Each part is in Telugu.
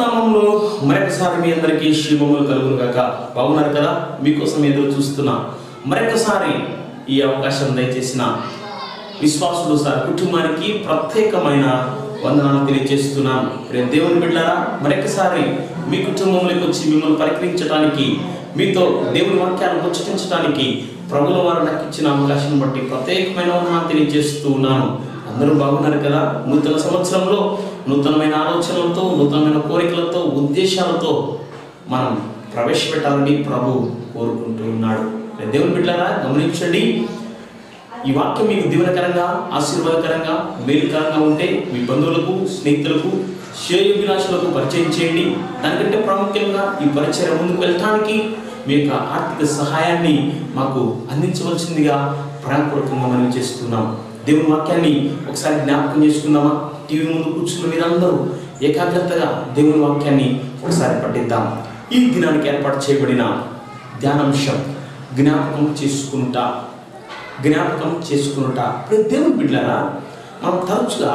నామంలో మరొకసారి మీ అందరికీ శుభములు కలుగును గాక బాగున్నారు కదా మీకోసం ఎదురు చూస్తున్నా మరొకసారి ఈ అవకాశం దయచేసిన విశ్వాసులు సార్ కుటుంబానికి ప్రత్యేకమైన వందనాలు తెలియజేస్తున్నాను రేపు దేవుని బిడ్డారా మరొకసారి మీ కుటుంబంలోకి వచ్చి మిమ్మల్ని పరికరించడానికి మీతో దేవుని వాక్యాన్ని ముచ్చటించడానికి ప్రభుల వారు నాకు ఇచ్చిన అవకాశం బట్టి ప్రత్యేకమైన వందనాలు తెలియజేస్తూ ఉన్నాను అందరూ బాగున్నారు కదా నూతన సంవత్సరంలో నూతనమైన ఆలోచనలతో నూతనమైన కోరికలతో ఉద్దేశాలతో మనం ప్రవేశపెట్టాలని ప్రభు కోరుకుంటూ ఉన్నాడు దేవుని బిడ్డారా గమనించండి ఈ వాక్యం మీకు దీవెనకరంగా ఆశీర్వాదకరంగా మేలుకరంగా ఉంటే మీ బంధువులకు స్నేహితులకు శ్రేయోభిలాషులకు పరిచయం చేయండి దానికంటే ప్రాముఖ్యంగా ఈ పరిచయం ముందుకు వెళ్ళటానికి మీ యొక్క ఆర్థిక సహాయాన్ని మాకు అందించవలసిందిగా ప్రేమపూర్వకంగా మనం చేస్తున్నాం దేవుని వాక్యాన్ని ఒకసారి జ్ఞాపకం చేసుకుందామా టీవీ ముందు కూర్చున్న మీరందరూ ఏకాగ్రతగా దేవుని వాక్యాన్ని ఒకసారి పఠిద్దాం ఈ దినానికి ఏర్పాటు చేయబడిన ధ్యానాంశం జ్ఞాపకం చేసుకుంటా జ్ఞాపకం చేసుకునుట ఇప్పుడు దేవుని బిడ్డలారా మనం తరచుగా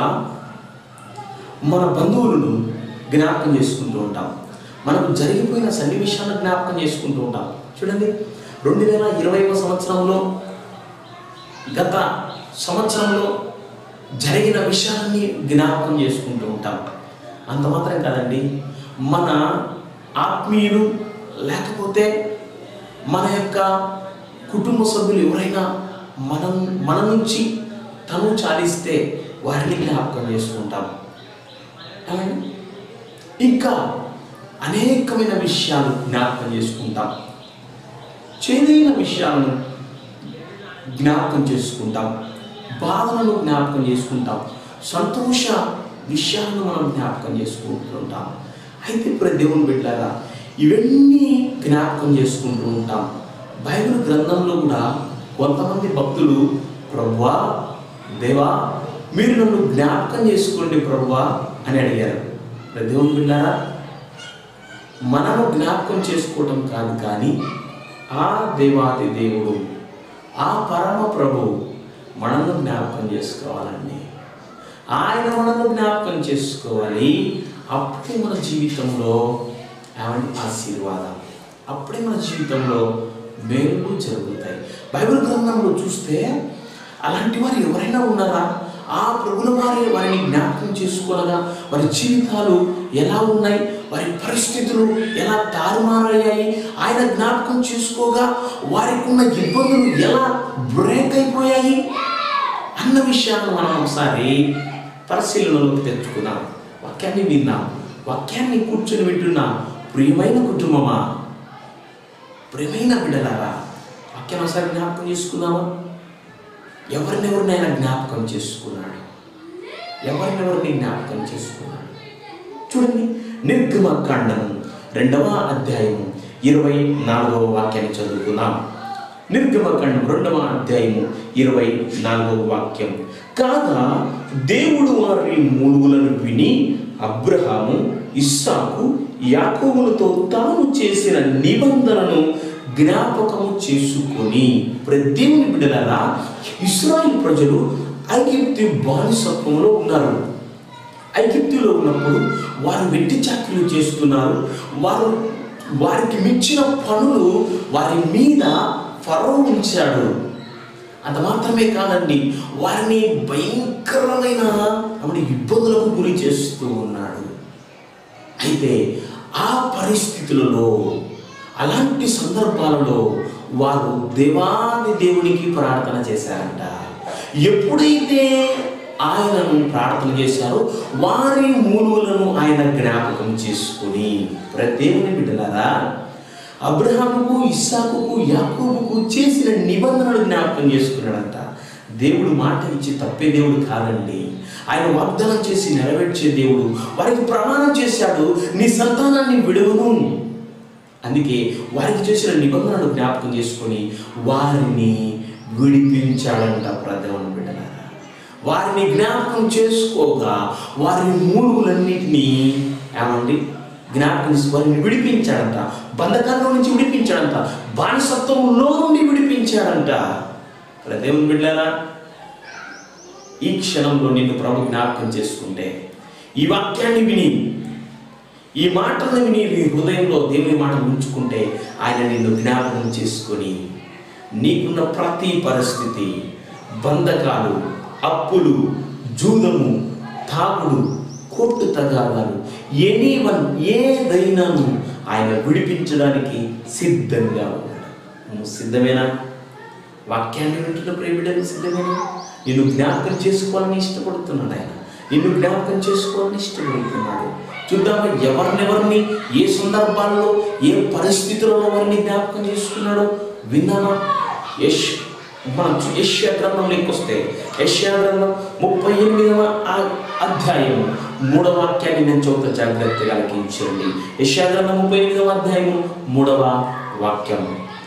మన బంధువులను జ్ఞాపకం చేసుకుంటూ ఉంటాం మనకు జరిగిపోయిన సన్నివేశాలను జ్ఞాపకం చేసుకుంటూ ఉంటాం చూడండి రెండు వేల ఇరవైవ సంవత్సరంలో గత సంవత్సరంలో జరిగిన విషయాలన్నీ జ్ఞాపకం చేసుకుంటూ ఉంటాం అంత మాత్రం కాదండి మన ఆత్మీయులు లేకపోతే మన యొక్క కుటుంబ సభ్యులు ఎవరైనా మనం మన నుంచి తను చాలిస్తే వారిని జ్ఞాపకం చేసుకుంటాం ఏమండి? ఇంకా అనేకమైన విషయాలు జ్ఞాపకం చేసుకుంటాం చేదైన విషయాలను జ్ఞాపకం చేసుకుంటాం బాధలను జ్ఞాపకం చేసుకుంటాం సంతోష విషయాలను మనం జ్ఞాపకం చేసుకుంటుంటాం అయితే ఇప్పుడు దేవుని బిడ్డారా ఇవన్నీ జ్ఞాపకం చేసుకుంటూ ఉంటాం బైబిల్ గ్రంథంలో కూడా కొంతమంది భక్తులు ప్రభువా దేవా మీరు నన్ను జ్ఞాపకం చేసుకోండి ప్రభువా అని అడిగారు ఇప్పుడు దేవుని బిడ్డారా మనము జ్ఞాపకం చేసుకోవటం కాదు కానీ ఆ దేవాది దేవుడు ఆ పరమ ప్రభు మనల్ని జ్ఞాపకం చేసుకోవాలండి ఆయన మనల్ని జ్ఞాపకం చేసుకోవాలి అప్పుడే మన జీవితంలో ఏమంటే ఆశీర్వాదం అప్పుడే మన జీవితంలో మేలు జరుగుతాయి బైబిల్ గ్రంథంలో చూస్తే అలాంటి వారు ఎవరైనా ఉన్నారా ఆ ప్రభుల వారి వారిని జ్ఞాపకం చేసుకోనగా వారి జీవితాలు ఎలా ఉన్నాయి వారి పరిస్థితులు ఎలా తారుమారయ్యాయి ఆయన జ్ఞాపకం చేసుకోగా వారికి ఉన్న ఇబ్బందులు ఎలా బ్రేక్ అయిపోయాయి అన్న విషయాలను మనం ఒకసారి పరిశీలనలోకి తెచ్చుకుందాం వాక్యాన్ని విందాం వాక్యాన్ని కూర్చొని వింటున్న ప్రియమైన కుటుంబమా ప్రియమైన బిడ్డలారా వాక్యం ఒకసారి జ్ఞాపకం చేసుకుందామా ఎవరినెవరినైనా జ్ఞాపకం చేసుకున్నాడు ఎవరినెవరిని జ్ఞాపకం చేసుకున్నాడు చూడండి నిర్గమ కాండం రెండవ అధ్యాయం ఇరవై నాలుగవ వాక్యాన్ని చదువుకుందాం నిర్గమకాండం రెండవ అధ్యాయము ఇరవై నాలుగవ వాక్యం కాగా దేవుడు వారి మూలుగులను విని అబ్రహాము ఇస్సాకు యాకోబులతో తాను చేసిన నిబంధనను జ్ఞాపకము చేసుకొని దేవుని బిడ్డలారా ఇస్రాయిల్ ప్రజలు ఐగిప్తి బానిసత్వంలో ఉన్నారు ఐగిప్తులో ఉన్నప్పుడు వారు వెట్టి చాకరీలు చేస్తున్నారు వారు వారికి మించిన పనులు వారి మీద ఫరో ఉంచాడు అంత మాత్రమే కాదండి వారిని భయంకరమైన ఆవిడ ఇబ్బందులకు గురి చేస్తూ ఉన్నాడు అయితే ఆ పరిస్థితులలో అలాంటి సందర్భాలలో వారు దేవాది దేవునికి ప్రార్థన చేశారంట ఎప్పుడైతే ఆయనను ప్రార్థన చేశారో వారి మూలులను ఆయన జ్ఞాపకం చేసుకుని ప్రదేవుని బిడ్డలారా అబ్రహాముకు ఇస్సాకుకు యాకోబుకు చేసిన నిబంధనలు జ్ఞాపకం చేసుకున్నాడంట దేవుడు మాట ఇచ్చి తప్పే దేవుడు కాదండి ఆయన వాగ్దానం చేసి నెరవేర్చే దేవుడు వారికి ప్రమాణం చేశాడు నీ సంతానాన్ని విడువను అందుకే వారికి చేసిన నిబంధనలు జ్ఞాపకం చేసుకొని వారిని విడిపించాడంట ప్రదేవన బిడ్డలారా వారిని జ్ఞాపకం చేసుకోగా వారి మూలుగులన్నిటినీ ఏమండి జ్ఞాపకం చేసి వారిని విడిపించాడంట బంధకాల్లో నుంచి విడిపించాడంట బానిసత్వంలో నుండి విడిపించాడంట ప్రదేవుని బిడ్డారా ఈ క్షణంలో నిన్ను ప్రభు జ్ఞాపకం చేసుకుంటే ఈ వాక్యాన్ని విని ఈ మాటలను విని నీ హృదయంలో దేవుని మాట ఉంచుకుంటే ఆయన నిన్ను జ్ఞాపకం చేసుకొని నీకున్న ప్రతి పరిస్థితి బంధకాలు అప్పులు జూదము తాగుడు కోర్టు తగాదాలు ఎనీవన్ ఏదైనాను ఆయన విడిపించడానికి సిద్ధంగా ఉన్నాడు నువ్వు సిద్ధమేనా వాక్యాన్ని వింటున్న ప్రేమిడని సిద్ధమేనా నిన్ను జ్ఞాపకం చేసుకోవాలని ఇష్టపడుతున్నాడు ఆయన నిన్ను జ్ఞాపకం చేసుకోవాలని ఇష్టపడుతున్నాడు చూద్దామా ఎవరినెవరిని ఏ సందర్భాల్లో ఏ పరిస్థితులలో వారిని జ్ఞాపకం చేసుకున్నాడో విన్నామా యశ్ మనం యశ్యా గ్రంథంలోకి వస్తే యశ్యా గ్రంథం ముప్పై ఎనిమిదవ ఆ- అధ్యాయం మూడవ వాక్యాన్ని నేను చదువుతా జాగ్రత్తగా ఆలకించండి యశ్యా గ్రంథం ముప్పై ఎనిమిదవ అధ్యాయం మూడవ వాక్యం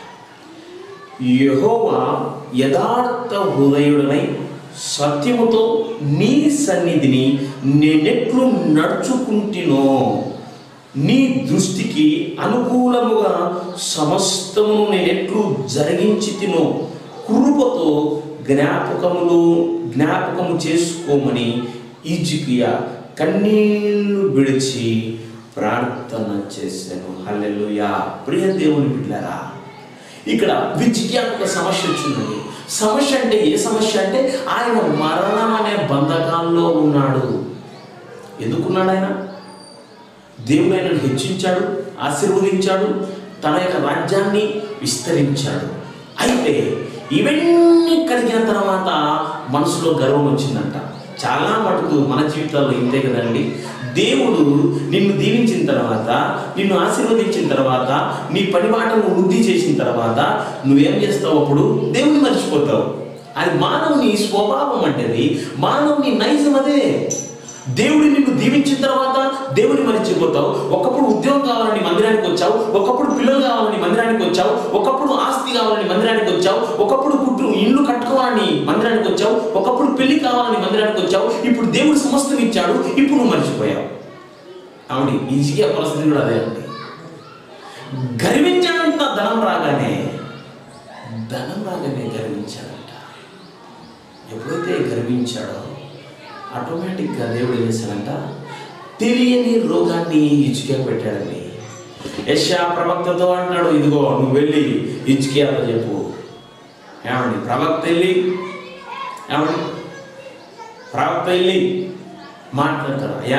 యెహోవా యథార్థ హృదయుడనై సత్యముతో నీ సన్నిధిని నేనెట్లు నడుచుకుంటినో నీ దృష్టికి అనుకూలముగా సమస్తమును నేనెట్లు జరిగించి తినో కృపతో జ్ఞాపకములు జ్ఞాపకము చేసుకోమని ఈజికియా కన్నీళ్లు విడిచి ప్రార్థన చేశాను హల్లెలూయా ప్రియ దేవుని బిడ్డలారా ఇక్కడ విజ్ఞాపక సమస్య వచ్చిందండి సమస్య అంటే ఏ సమస్య అంటే ఆయన మరణం అనే బంధకాల్లో ఉన్నాడు ఎందుకున్నాడు ఆయన దేవుడు ఆయనను హెచ్చించాడు ఆశీర్వదించాడు తన యొక్క రాజ్యాన్ని విస్తరించాడు అయితే ఇవన్నీ కలిగిన తర్వాత మనసులో గర్వం వచ్చిందంట చాలా మటుకు మన జీవితాల్లో ఇంతే కదండి దేవుడు నిన్ను దీవించిన తర్వాత నిన్ను ఆశీర్వదించిన తర్వాత నీ పని మాటను వృద్ధి చేసిన తర్వాత నువ్వేం చేస్తావు అప్పుడు దేవుని మర్చిపోతావు అది మానవుని స్వభావం అంటేది మానవుని నైజం అదే దేవుడు నిన్ను దీవించిన తర్వాత దేవుని మరిచిపోతావు ఒకప్పుడు ఉద్యోగం కావాలని మందిరానికి వచ్చావు ఒకప్పుడు పిల్లలు కావాలని మందిరానికి వచ్చావు ఒకప్పుడు ఆస్తి కావాలని మందిరానికి వచ్చావు ఒకప్పుడు కుట్టు ఇల్లు కట్టుకోవాలని మందిరానికి వచ్చావు ఒకప్పుడు పెళ్లి కావాలని మందిరానికి వచ్చావు ఇప్పుడు దేవుడు సమస్తం ఇచ్చాడు ఇప్పుడు నువ్వు మర్చిపోయావు అవును ఈజీగా పరిస్థితి కూడా అదే అండి గర్వించాడంట ధనం రాగానే ధనం రాగానే గర్వించాడంట ఎప్పుడైతే గర్వించాడో ఆటోమేటిక్గా దేవుడు ఏం చేశాడంట తెలియని రోగాన్ని ఇచ్చుకే పెట్టాడండి యశా ప్రవక్తతో అంటాడు ఇదిగో నువ్వు వెళ్ళి ఇచ్చుకేయాలో చెప్పు ఏమండి ప్రవక్త వెళ్ళి ఏమండి ప్రవక్త వెళ్ళి మాట్లాడతాడు అయ్యా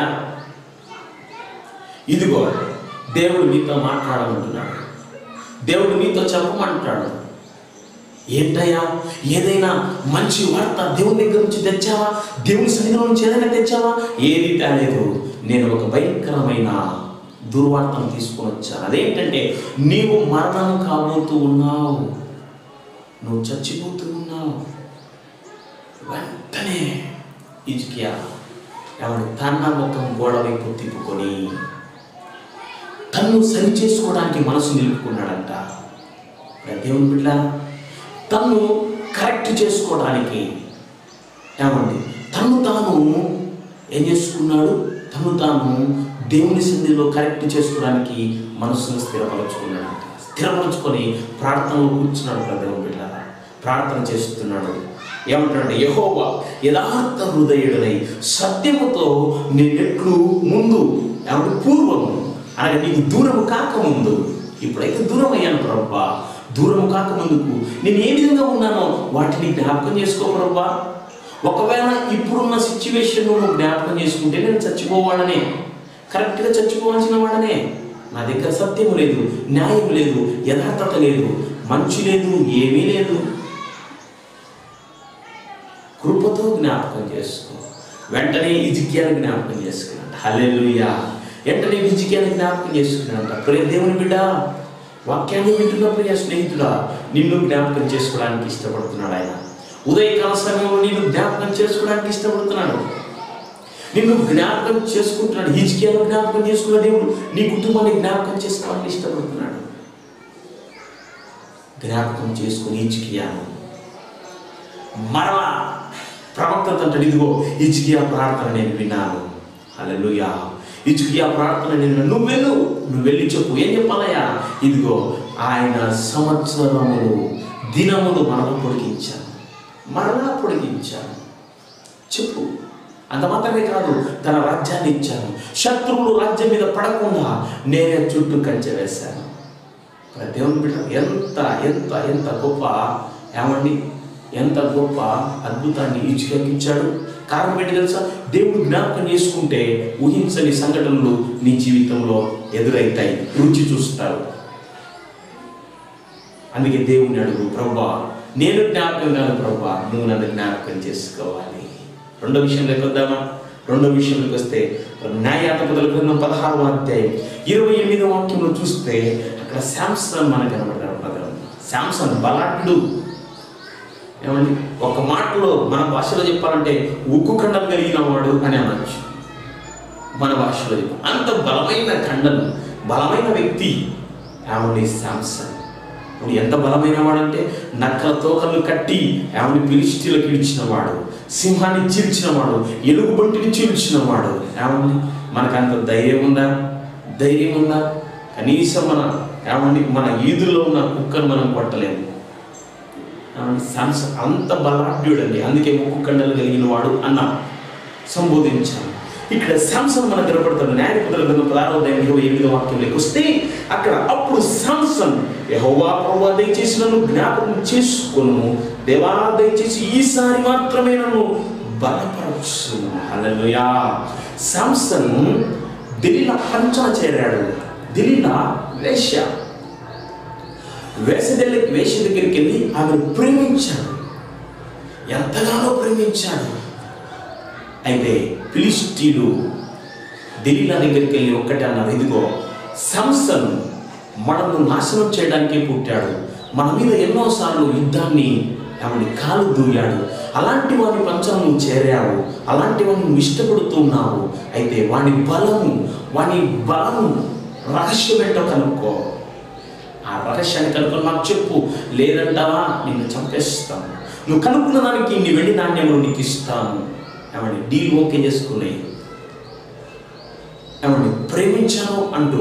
ఇదిగో దేవుడు నీతో మాట్లాడమంటున్నాడు దేవుడు నీతో చెప్పమంటాడు ఏంటయ్యా ఏదైనా మంచి వార్త దేవుని దగ్గర నుంచి తెచ్చావా దేవుని సన్నిధిలో నుంచి ఏదైనా తెచ్చావా ఏది తేలేదు నేను ఒక భయంకరమైన దుర్వార్తను తీసుకొని వచ్చాను అదేంటంటే నీవు మరణం కాబోతూ ఉన్నావు నువ్వు చచ్చిపోతూ ఉన్నావు వెంటనే ఇజ్కియా ఎవడు తన్న ముఖం గోడ వైపు తిప్పుకొని తన్ను సరి చేసుకోవడానికి మనసు నిలుపుకున్నాడంట మరి దేవుని బిడ్డ తన్ను కరెక్ట్ చేసుకోవడానికి ఏమండి తను తాను ఏం చేసుకున్నాడు తను తాను దేవుని సన్నిధిలో కరెక్ట్ చేసుకోవడానికి మనసును స్థిరపరచుకున్నాడంట స్థిరపరచుకొని ప్రార్థనలో కూర్చున్నాడు కదా దేవుని బిడ్డ ప్రార్థన చేస్తున్నాడు ఏమంటాడు యహోవా యథార్థ హృదయుడనై సత్యముతో నేనెట్లు ముందు ఏమంటే పూర్వము అనగా నీకు దూరము కాకముందు ఇప్పుడైతే దూరం అయ్యాను ప్రభా దూరం కాకముందుకు నేను ఏ విధంగా ఉన్నానో వాటిని జ్ఞాపకం చేసుకో ప్రభా ఒకవేళ ఇప్పుడున్న సిచ్యువేషన్ నువ్వు జ్ఞాపకం చేసుకుంటే నేను చచ్చిపోవాడనే కరెక్ట్గా చచ్చిపోవాల్సిన వాడనే నా దగ్గర సత్యం లేదు న్యాయం లేదు యథార్థత లేదు మంచి లేదు ఏమీ లేదు కృపతో జ్ఞాపకం చేసుకో వెంటనే ఇజిక్యాన్ని జ్ఞాపకం చేసుకున్నాడు హల్లెలూయా వెంటనే ఇజిక్యాన్ని జ్ఞాపకం చేసుకున్నాడంట ప్రియ దేవుని బిడ్డ వాక్యాన్ని వింటున్న ప్రియ స్నేహితుడా నిన్ను జ్ఞాపకం చేసుకోవడానికి ఇష్టపడుతున్నాడు ఆయన ఉదయకాల సమయంలో నిన్ను జ్ఞాపకం చేసుకోవడానికి ఇష్టపడుతున్నాడు నిన్ను జ్ఞాపకం చేసుకుంటున్నాడు హిజ్కియాను జ్ఞాపకం చేసుకున్న దేవుడు నీ కుటుంబాన్ని జ్ఞాపకం చేసుకోవాలని ఇష్టపడుతున్నాడు జ్ఞాపకం చేసుకుని హిజ్కియాను మరలా ప్రవక్త అంటాడు ఇదిగో ఇచ్కియా ప్రార్థన నేను విన్నాను హల్లెలూయా ఇచ్కియా ప్రార్థన నేను విన్నాను. నువ్వు వెళ్ళు నువ్వు వెళ్ళి చెప్పు ఏం చెప్పాలయ్యా ఇదిగో ఆయన సంవత్సరములు దినములు మరలా పొడిగించాను మరలా పొడిగించాను చెప్పు అంత మాత్రమే కాదు తన రాజ్యాన్ని ఇచ్చాను శత్రువులు రాజ్యం మీద పడకుండా నేనే చుట్టూ కంచె వేశాను మరి దేవుని బిడ్డ ఎంత ఎంత ఎంత గొప్ప ఏమండి ఎంత గొప్ప అద్భుతాన్ని ఇచ్చుకకి ఇచ్చాడు కారణం ఏంటి తెలుసా దేవుడు జ్ఞాపకం చేసుకుంటే ఊహించని సంఘటనలు నీ జీవితంలో ఎదురవుతాయి రుచి చూస్తారు అందుకే దేవుని అడుగు ప్రభా నేను జ్ఞాపకం కాదు ప్రభా నువ్వు నన్ను జ్ఞాపకం చేసుకోవాలి రెండో విషయంలోకి వద్దామా రెండో విషయంలోకి వస్తే న్యాయాధిపతుల గ్రంథం పదహారు అధ్యాయం ఇరవై ఎనిమిదో వాక్యంలో చూస్తే అక్కడ శాంసన్ మనకు కనబడ్డాడు పదం శాంసన్ బలాఢ్యుడు ఏమండి ఒక మాటలో మన భాషలో చెప్పాలంటే ఉక్కు ఖండం కలిగిన వాడు అని అనొచ్చు మన భాషలో చెప్ప- అంత బలమైన ఖండను బలమైన వ్యక్తి ఏమండి శాంసన్ ఇప్పుడు ఎంత బలమైన వాడంటే నక్కల తోకలు కట్టి ఆమెను పిలిస్టీలకు ఇడిచిన వాడు సింహాన్ని చీల్చిన వాడు ఎలుగుబంటిని చీల్చిన వాడు ఏమండి మనకు అంత ధైర్యం ఉందా ధైర్యం ఉందా కనీసం మన ఏమండి మన ఈదుల్లో ఉన్న కుక్కను మనం కొట్టలేము ఏమండి? శాంసన్ అంత బలాఢ్యుడండి అందుకే ముక్కు కండలు కలిగిన వాడు అన్న సంబోధించాను ఇక్కడ శాంసన్ మనకు కనపడుతున్న న్యాయపతుల గ్రంథం పదహారవ అధ్యాయం ఇరవై ఎనిమిదో వాక్యంలోకి వస్తే అక్కడ అప్పుడు శాంసన్ యెహోవా ప్రభువా దయచేసి నన్ను జ్ఞాపకం చేసుకొను దేవా దయచేసి ఈసారి మాత్రమే నన్ను బలపరచు హల్లెలూయా శాంసన్ దిలీలా పంచన చేరాడు దిలీలా వేశ్య వేస దగ్గర వేష దగ్గరికి వెళ్ళి ఆమెను ప్రేమించాడు ఎంతగానో ప్రేమించాడు అయితే ఫిలిస్టీలు దిలీలా దగ్గరికి వెళ్ళి ఒక్కటే అన్నారు ఇదిగో సంసన్ మనల్ని నాశనం చేయడానికే పుట్టాడు మన మీద ఎన్నోసార్లు యుద్ధాన్ని ఆమెని కాలు దూయాడు అలాంటి వాని పంచం నువ్వు చేరావు అలాంటి వాడిని నువ్వు ఇష్టపడుతున్నావు అయితే వాని బలము వాని బలము రహస్యం ఏంటో కనుక్కో ఆ రహస్యాన్ని కనుక్కొని నాకు చెప్పు లేదంటావా నిన్ను చంపేస్తాను నువ్వు కనుక్కున్న దానికి నీ వెండి నాణ్యములు నీకు ఇస్తాను ఏమండి డీల్ ఓకే చేసుకుని ఏమండి ప్రేమించాను అంటూ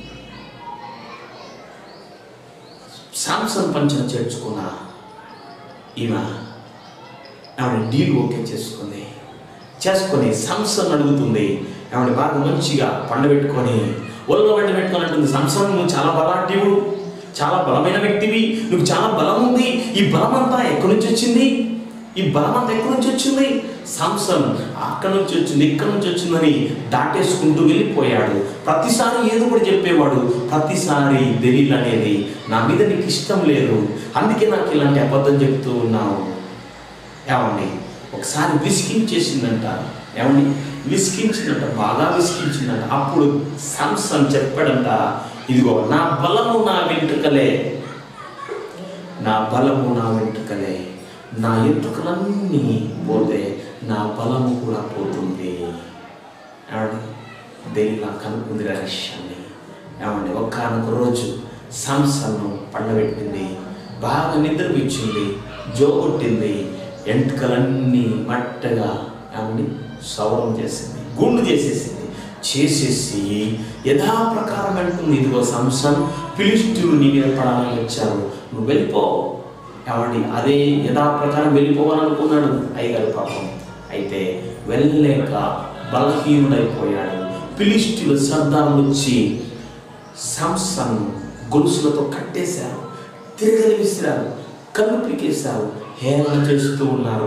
సాంసన్ పంచన చేర్చుకున్న ఈమె ఆవిడ డీల్ ఓకే చేసుకుంది చేసుకొని సంసన్ అడుగుతుంది ఆవిడ బాగా మంచిగా పండబెట్టుకొని ఒళ్ళో వంట పెట్టుకొని అంటుంది సంసన్ నువ్వు చాలా బలాఢ్యుడు చాలా బలమైన వ్యక్తివి నువ్వు చాలా బలం ఉంది ఈ బలం అంతా ఎక్కడి నుంచి వచ్చింది ఈ బలం అంతా ఎక్కడి నుంచి వచ్చింది సంసన్ అక్కడి నుంచి వచ్చింది ఇక్కడి నుంచి వచ్చిందని దాటేసుకుంటూ వెళ్ళిపోయాడు ప్రతిసారి ఏదో కూడా చెప్పేవాడు ప్రతిసారి దెలీల్ అనేది నా మీద నీకు ఇష్టం లేదు అందుకే నాకు ఇలాంటి అబద్ధం చెప్తూ ఉన్నావు ఏమండి ఒకసారి విసికించేసిందంట ఏమండి విసికించిందంట బాగా విసికించిందంట అప్పుడు సంసన్ చెప్పాడంట ఇదిగో నా బలము నా వెంట్రుకలే నా బలము నా వెంట్రుకలే నా ఎంట్రుకలన్నీ పోతే నా బలము కూడా పోతుంది ఏమండి దేని నాకు కనుక్కుంది రహస్యాన్ని ఏమండి ఒక్కనొక రోజు సంసన్ను పండబెట్టింది బాగా నిద్రపిచ్చింది జోగొట్టింది ఎంటుకలన్నీ మట్టగా ఏమండి సౌరం చేసింది గుండు చేసేసింది చేసేసి యథాప్రకారం అంటుంది ఇదిగో సంసం ఫిలిస్టులు నీ మీద పడాలని వచ్చారు నువ్వు వెళ్ళిపో ఏమండి అదే యథాప్రకారం వెళ్ళిపోవాలనుకున్నాడు అయ్యగారు పాపం అయితే వెళ్ళలేక బలహీనుడైపోయాడు ఫిలిస్టులు సర్దారులు వచ్చి సంసన్ గొలుసులతో కట్టేశారు తిరగలి విసిరారు కన్ను పీకేశారు హేళన చేస్తూ ఉన్నారు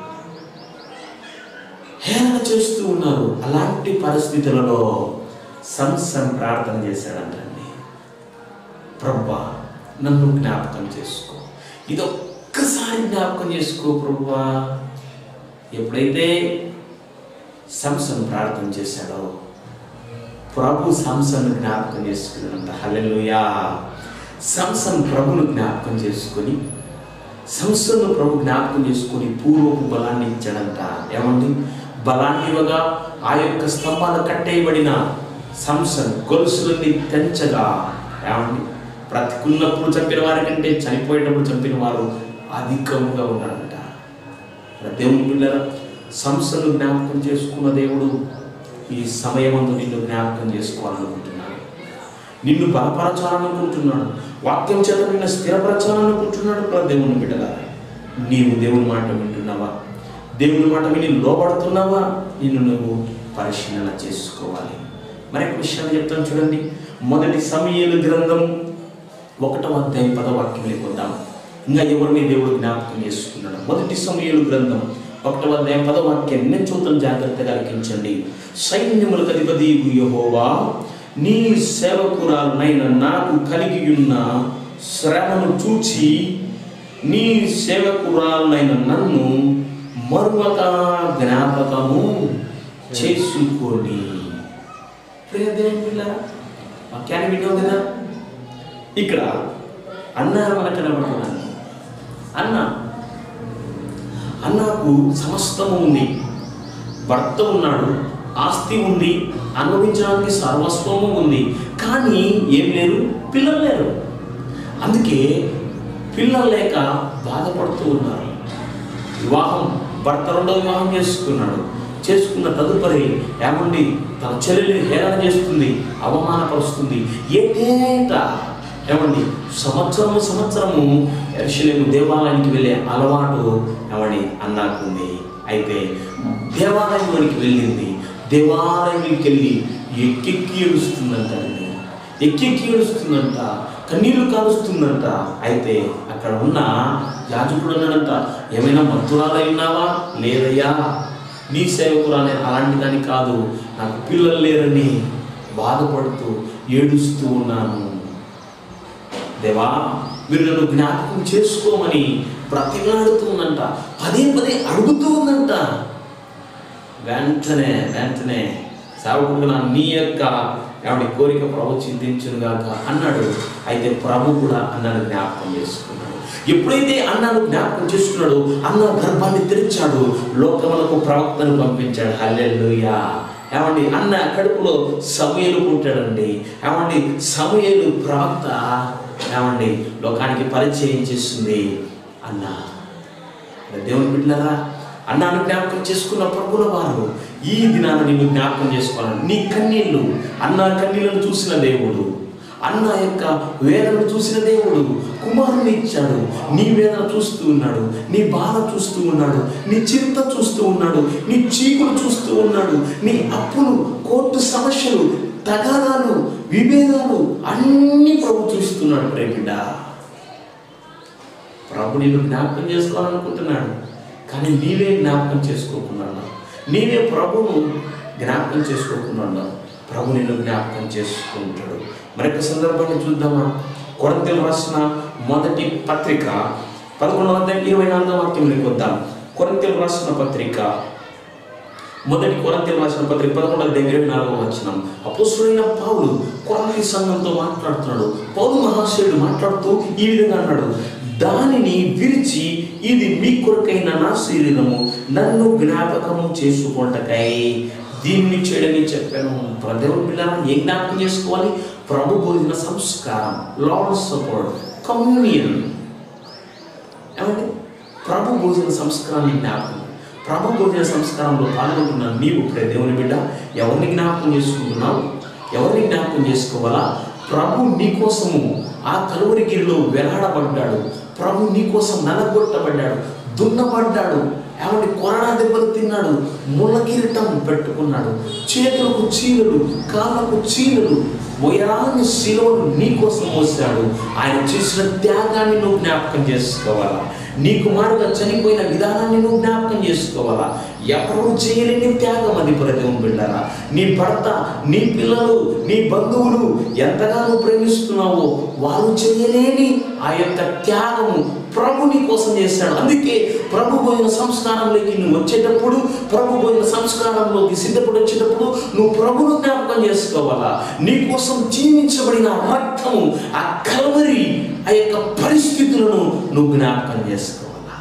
హేళన చేస్తూ ఉన్నారు అలాంటి పరిస్థితులలో సంసన్ ప్రార్థన చేశాడంటండి ప్రభా నన్ను జ్ఞాపకం చేసుకో ఇది ఒక్కసారి జ్ఞాపకం చేసుకో ప్రభా ఎప్పుడైతే సంసన్ ప్రార్థన చేశాడో ప్రభు సంసన్ జ్ఞాపకం చేసుకున్నాడంట హల్లెలూయా సంసన్ ప్రభును జ్ఞాపకం చేసుకొని సంస్థను ప్రభు జ్ఞాపకం చేసుకొని పూర్వపు బలాన్ని ఇచ్చాడంట ఏమండి బలాన్ని ఇవ్వగా ఆ యొక్క స్తంభాలు కట్టేయబడిన సంసన్ గొలుసులన్నీ తెంచగా ఏమండి బ్రతికున్నప్పుడు చంపిన వారి కంటే చనిపోయేటప్పుడు చంపిన వారు అధికంగా ఉన్నారంట మరి దేవుని పిల్లల సంస్థను జ్ఞాపకం చేసుకున్న దేవుడు ఈ సమయమందు నిన్ను జ్ఞాపకం చేసుకోవాలనుకుంటున్నాడు నిన్ను బలపరచాలనుకుంటున్నాడు వాక్యం చేత నిన్ను స్థిరపరచాలనుకుంటున్నాడు కూడా దేవుని బిడ్డగా నీవు దేవుని మాట వింటున్నావా దేవుని మాట విని లోపడుతున్నావా నిన్ను నువ్వు పరిశీలన చేసుకోవాలి మరొక విషయాన్ని చెప్తాను చూడండి మొదటి సమయలు గ్రంథం ఒకటవ అధ్యాయం పదవాక్యం పొందాం ఇంకా ఎవరిని దేవుడు జ్ఞాపకం చేసుకున్నాడు మొదటి సమయలు గ్రంథం ఒకటవ అధ్యాయం పదవాక్యం నేను చూద్దాం జాగ్రత్తగా ఆలకించండి సైన్యములకు అధిపతి యెహోవా నీ సేవకురాలనైన నాకు కలిగి ఉన్న శ్రమను చూచి నీ సేవకురాలనైన నన్ను మరొక జ్ఞాపకము చేసుకొని ప్రియదేవుని పిల్లరా, వాక్యాన్ని విన్నావు కదా ఇక్కడ అన్న మనకు కనబడుతున్నాను అన్న అన్నకు సమస్తము ఉంది భర్త ఉన్నాడు ఆస్తి ఉంది అనుభవించడానికి సర్వస్వము ఉంది కానీ ఏం లేరు పిల్లలు లేరు అందుకే పిల్లలు లేక బాధపడుతూ ఉన్నారు వివాహం భర్త రెండో వివాహం చేసుకున్నాడు చేసుకున్న తదుపరి ఏమండి తన చెల్లెల్ని హేళన చేస్తుంది అవమానపరుస్తుంది ఏటేట ఏమండి సంవత్సరము సంవత్సరము ఎర్షలేము దేవాలయానికి వెళ్ళే అలవాటు ఏమండి అన్నాకుంది అయితే దేవాలయంలోనికి వెళ్ళింది దేవాలయంలోకి వెళ్ళి ఎక్కెక్కి ఏడుస్తుందంట అండి. ఎక్కెక్కి ఏడుస్తుందంట కన్నీళ్లు కాలుస్తుందంట అయితే అక్కడ ఉన్న యాజకుడు అన్నాడంట ఏమైనా మత్తురాలై ఉన్నావా లేదయ్యా నీ సేవకురాలే అలాంటి దాని కాదు నాకు పిల్లలు లేరని బాధపడుతూ ఏడుస్తూ ఉన్నాను దేవా మీరు నన్ను జ్ఞాపకం చేసుకోమని ప్రతిలాడుతూ ఉందంట పదే పదే అడుగుతూ ఉందంట వెంటనే వెంటనే సేవకుడు నా నీ యొక్క ఆవిడ కోరిక ప్రభు చింతించునుగాక అన్నాడు అయితే ప్రభు కూడా అన్నాడు జ్ఞాపకం చేసుకున్నాడు ఎప్పుడైతే అన్నాడు జ్ఞాపకం చేసుకున్నాడు అన్న గర్భాన్ని తెరిచాడు లోకములకు ప్రవక్తను పంపించాడు హల్లెలూయా ఏమండి అన్న కడుపులో సమయలు పుట్టాడండి ఏమండి సమయలు ప్రవక్త ఏమండి లోకానికి పరిచయం చేస్తుంది అన్న దేవుని బిడ్డలారా అన్నాను జ్ఞాపకం చేసుకున్న ప్రభుల వారు ఈ దినాన నిన్ను జ్ఞాపకం చేసుకోవాలని నీ కన్నీళ్ళు అన్న కన్నీళ్ళను చూసిన దేవుడు అన్న యొక్క వేదన చూసిన దేవుడు కుమారుని ఇచ్చాడు నీ వేదన చూస్తూ ఉన్నాడు నీ బాధ చూస్తూ ఉన్నాడు నీ చింత చూస్తూ ఉన్నాడు నీ చీకులు చూస్తూ ఉన్నాడు నీ అప్పులు కోర్టు సమస్యలు తగాదాలు విభేదాలు అన్నీ ప్రభు చూస్తున్నాడు ప్రేమిడ ప్రభు నిన్ను జ్ఞాపకం చేసుకోవాలనుకుంటున్నాడు కానీ నీవే జ్ఞాపకం చేసుకోకుండా నీవే ప్రభును జ్ఞాపకం చేసుకోకుండా ప్రభు నిన్ను జ్ఞాపకం చేసుకుంటాడు మరొక సందర్భాన్ని చూద్దామా కొరంతలు రాసిన మొదటి పత్రిక పదకొండవ అధ్యాయం ఇరవై నాలుగవ వాక్యంలోకి వద్దాం కొరంతలు రాసిన పత్రిక మొదటి కొరంతలు రాసిన పత్రిక పదకొండవ అధ్యాయం ఇరవై నాలుగవ వచనం అపోసుడైన పౌలు కొరంతి సంఘంతో మాట్లాడుతున్నాడు పౌలు మహాశయుడు మాట్లాడుతూ ఈ విధంగా అన్నాడు దానిని విరిచి ఇది మీ కొరకైన నా శరీరము నన్ను జ్ఞాపకము చేసుకుంటకై దీన్ని చేయడని చెప్పాను ప్రదేవుని పిల్లల ఏ జ్ఞాపకం చేసుకోవాలి ప్రభు భోజన సంస్కారం లార్డ్ సపోర్ట్ కమ్యూనియన్ ఏమండి ప్రభు భోజన సంస్కారాన్ని జ్ఞాపకం ప్రభు భోజన సంస్కారంలో పాల్గొంటున్న నీవు ఇప్పుడే దేవుని బిడ్డ ఎవరిని జ్ఞాపకం చేసుకుంటున్నావు ఎవరిని జ్ఞాపకం చేసుకోవాలా ప్రభు నీకోసము ఆ కలువరిగిరిలో వెలాడబడ్డాడు ప్రభు నీకోసం నలగొట్టబడ్డాడు దున్నబడ్డాడు ఏమంటే కొరడా దెబ్బలు తిన్నాడు ముళ్ళ కిరీటం పెట్టుకున్నాడు చేతులకు చీలలు కాళ్ళకు చీలలు మొయాన్ని శిలువను నీ కోసం మోసాడు ఆయన చేసిన త్యాగాన్ని నువ్వు జ్ఞాపకం చేసుకోవాలా నీ కుమారుగా చనిపోయిన విధానాన్ని నువ్వు జ్ఞాపకం చేసుకోవాలా ఎవరు చేయలేని త్యాగం అది ప్రదేవం బిడ్డారా నీ భర్త నీ పిల్లలు నీ బంధువులు ఎంతగానో ప్రేమిస్తున్నావో వారు చేయలేని ఆ యొక్క త్యాగము ప్రభు నీ కోసం చేశాడు అందుకే ప్రభు పోయిన సంస్కారంలోకి నువ్వు వచ్చేటప్పుడు ప్రభు పోయిన సంస్కారంలోకి సిద్ధపడి వచ్చేటప్పుడు నువ్వు ప్రభును జ్ఞాపకం చేసుకోవాలా నీ కోసం జీవించబడిన రక్తము ఆ కలవరి ఆ యొక్క పరిస్థితులను నువ్వు జ్ఞాపకం చేసుకోవాలా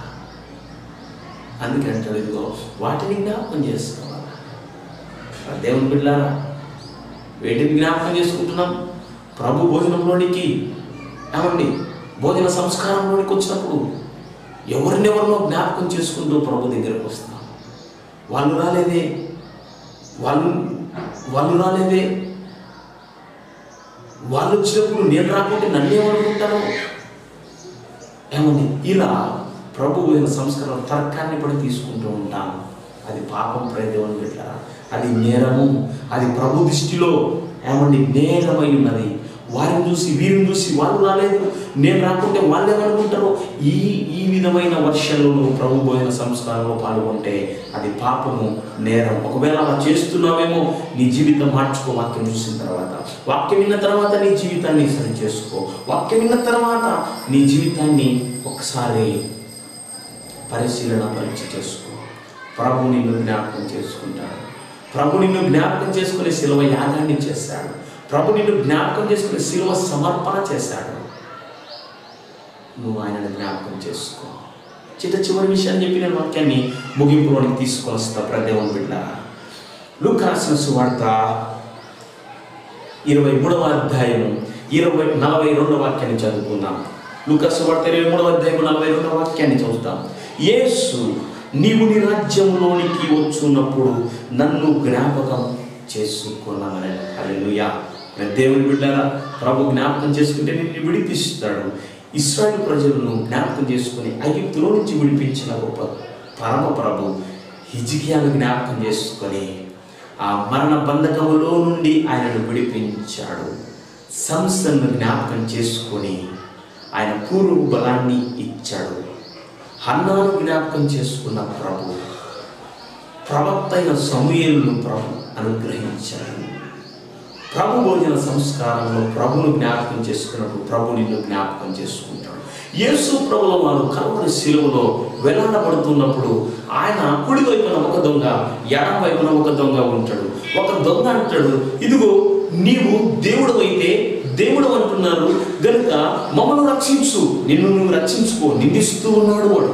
అందుకే అంటాడు ఇదిగో వాటిని జ్ఞాపకం చేసుకోవాలా ఆ దేవుని బిడ్డారా వేటిని జ్ఞాపకం చేసుకుంటున్నాం ప్రభు భోజనంలోనికి ఏమండి భోజన సంస్కారంలోనికి వచ్చినప్పుడు ఎవరినెవరినో జ్ఞాపకం చేసుకుంటూ ప్రభు దగ్గరకు వస్తాం వాళ్ళు రాలేదే వాళ్ళు వాళ్ళు రాలేదే వాళ్ళు వచ్చినప్పుడు నేను రాకుంటే నన్ను ఏమనుకుంటాను ఏమని ఇలా ప్రభు అయిన సంస్కారం తర్కాన్ని పడి తీసుకుంటూ ఉంటాను అది పాపం ప్రదేవని పెట్టారా అది నేరము అది ప్రభు దృష్టిలో ఏమండి నేరమై ఉన్నది వారిని చూసి వీరిని చూసి వాళ్ళు రాలేదు నేను రాకుంటే వాళ్ళు ఏమనుకుంటారో ఈ ఈ విధమైన వర్షంలో నువ్వు ప్రభు భోజన సంస్కారంలో పాల్గొంటే అది పాపము నేరం ఒకవేళ అలా చేస్తున్నావేమో నీ జీవితం మార్చుకో వాక్యం చూసిన తర్వాత వాక్యం విన్న తర్వాత నీ జీవితాన్ని సరి చేసుకో వాక్యం విన్న తర్వాత నీ జీవితాన్ని ఒకసారి పరిశీలన పరీక్ష చేసుకో ప్రభు నిన్ను జ్ఞాపకం చేసుకుంటాడు ప్రభు నిన్ను జ్ఞాపకం చేసుకునే శిలువ యాగాన్ని చేశాడు ప్రభు నిన్ను జ్ఞాపకం చేసుకునే శిలువ సమర్పణ చేశాడు నువ్వు ఆయనను జ్ఞాపకం చేసుకో చిట్ట చివరి విషయాన్ని చెప్పి నేను వాక్యాన్ని ముగింపులోనికి తీసుకొని వస్తా ప్రదేవం బిడ్డ లుక్ రాసిన సువార్త ఇరవై మూడవ అధ్యాయం ఇరవై నలభై రెండవ వాక్యాన్ని చదువుకుందాం లుకస్ వార్త ఇరవై మూడవ అధ్యాయం నలభై రెండవ వాక్యాన్ని చదువుతాం యేసు నీవు నీ రాజ్యంలోనికి వచ్చున్నప్పుడు నన్ను జ్ఞాపకం చేసుకున్నామని హల్లెలూయా మరి దేవుని బిడ్డారా ప్రభు జ్ఞాపకం చేసుకుంటే నిన్ను విడిపిస్తాడు ఇస్రాయేల్ ప్రజలను జ్ఞాపకం చేసుకుని ఐగుప్తులో నుంచి విడిపించిన గొప్ప పరమ ప్రభు హిజికియాను జ్ఞాపకం చేసుకొని ఆ మరణ బంధకములో నుండి ఆయనను విడిపించాడు సంస్థను జ్ఞాపకం చేసుకొని ఆయన పూర్వ బలాన్ని ఇచ్చాడు హన్నాను జ్ఞాపకం చేసుకున్న ప్రభు ప్రవక్త అయిన సమూయేలును ప్రభు అనుగ్రహించాడు ప్రభు భోజన సంస్కారంలో ప్రభును జ్ఞాపకం చేసుకున్నప్పుడు ప్రభు నిన్ను జ్ఞాపకం చేసుకుంటాడు యేసు ప్రభుల వారు కలవరి శిలువలో వెలాడబడుతున్నప్పుడు ఆయన కుడి వైపున ఒక దొంగ ఎడం వైపున ఒక దొంగ ఉంటాడు ఒక దొంగ అంటాడు ఇదిగో నీవు దేవుడు అయితే దేవుడు అంటున్నారు గనుక మమ్మల్ని రక్షించు నిన్ను నువ్వు రక్షించుకో నిందిస్తూ ఉన్నాడు వాడు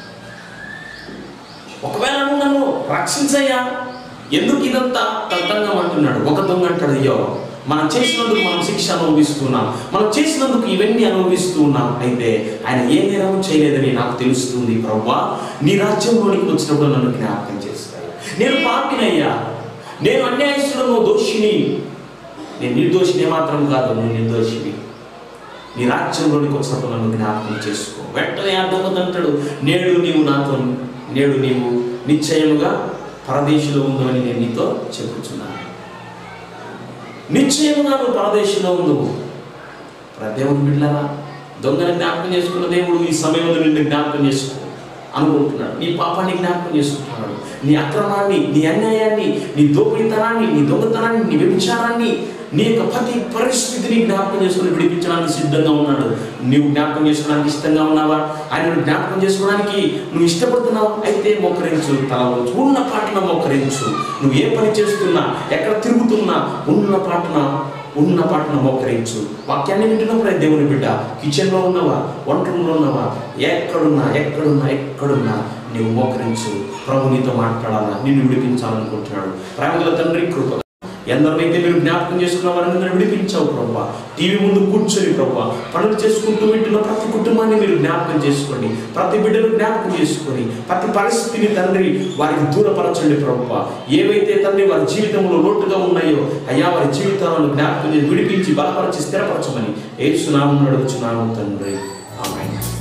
ఒకవేళ నువ్వు నన్ను రక్షించయ్యా ఎందుకు ఇదంతా తద్దంగం అంటున్నాడు ఒక దొంగ అంటాడు అయ్యో మనం చేసినందుకు మనం శిక్ష అనుభవిస్తున్నాం మనం చేసినందుకు ఇవన్నీ అనుభవిస్తూ ఉన్నాం అయితే ఆయన ఏ నేరం చేయలేదని నాకు తెలుస్తుంది ప్రవ్వా నీ రాజ్యంలోనికి వచ్చినప్పుడు నన్ను జ్ఞాపకం చేస్తాయి నేను పాపినయ్యా నేను అన్యాయస్తులను దోషిని నేను నిర్దోషిని మాత్రం కాదు నువ్వు నిర్దోషిని నీ రాజ్యంలోనికి వచ్చినప్పుడు నన్ను జ్ఞాపకం చేసుకో వెంటనే అర్థమవుతుంటాడు నేడు నీవు నాతో నేడు నీవు నిశ్చయముగా పరదేశంలో ఉందని నేను నీతో చెప్పుచున్నాను నిశ్చయముగా నువ్వు పరదేశంలో ఉండు దేవుడు బిడ్డరా దొంగని జ్ఞాపకం చేసుకున్న దేవుడు ఈ సమయంలో నిన్ను జ్ఞాపకం చేసుకో అనుకుంటున్నాడు నీ పాపాన్ని జ్ఞాపకం చేసుకుంటున్నాడు నీ అక్రమాన్ని నీ అన్యాయాన్ని నీ దోపిడితనాన్ని నీ దొంగతనాన్ని నీ వ్యభిచారాన్ని నీ యొక్క ప్రతి పరిస్థితిని జ్ఞాపకం చేసుకుని విడిపించడానికి సిద్ధంగా ఉన్నాడు నీవు జ్ఞాపకం చేసుకోవడానికి ఇష్టంగా ఉన్నావా ఆయనను జ్ఞాపకం చేసుకోవడానికి నువ్వు ఇష్టపడుతున్నావు అయితే మోకరించు తలవచ్చు ఉన్న పాటన మోకరించు నువ్వు ఏ పని చేస్తున్నా ఎక్కడ తిరుగుతున్నా ఉన్న పాటన ఉన్న పాటన మోకరించు వాక్యాన్ని వింటున్నప్పుడే దేవుని బిడ్డ కిచెన్లో ఉన్నవా వంట రూమ్లో ఉన్నవా ఎక్కడున్నా ఎక్కడున్నా ఎక్కడున్నా నీవు మోకరించు ప్రభు నీతో మాట్లాడాలా నిన్ను విడిపించాలనుకుంటున్నాడు ప్రేమగల తండ్రి కృప ఎందరినైతే మీరు జ్ఞాపకం చేసుకున్న వారిని మీరు విడిపించావు ప్రభా టీవీ ముందు కూర్చొని ప్రభా పనులు చేసుకుంటూ వింటున్న ప్రతి కుటుంబాన్ని మీరు జ్ఞాపకం చేసుకోండి ప్రతి బిడ్డను జ్ఞాపకం చేసుకొని ప్రతి పరిస్థితిని తండ్రి వారికి దూరపరచండి ప్రభా ఏవైతే తండ్రి వారి జీవితంలో లోటుగా ఉన్నాయో అయ్యా వారి జీవితాలను జ్ఞాపకం చేసి విడిపించి బలపరిచి స్థిరపరచమని ఏసునామం అడుగుచున్నాము తండ్రి ఆమె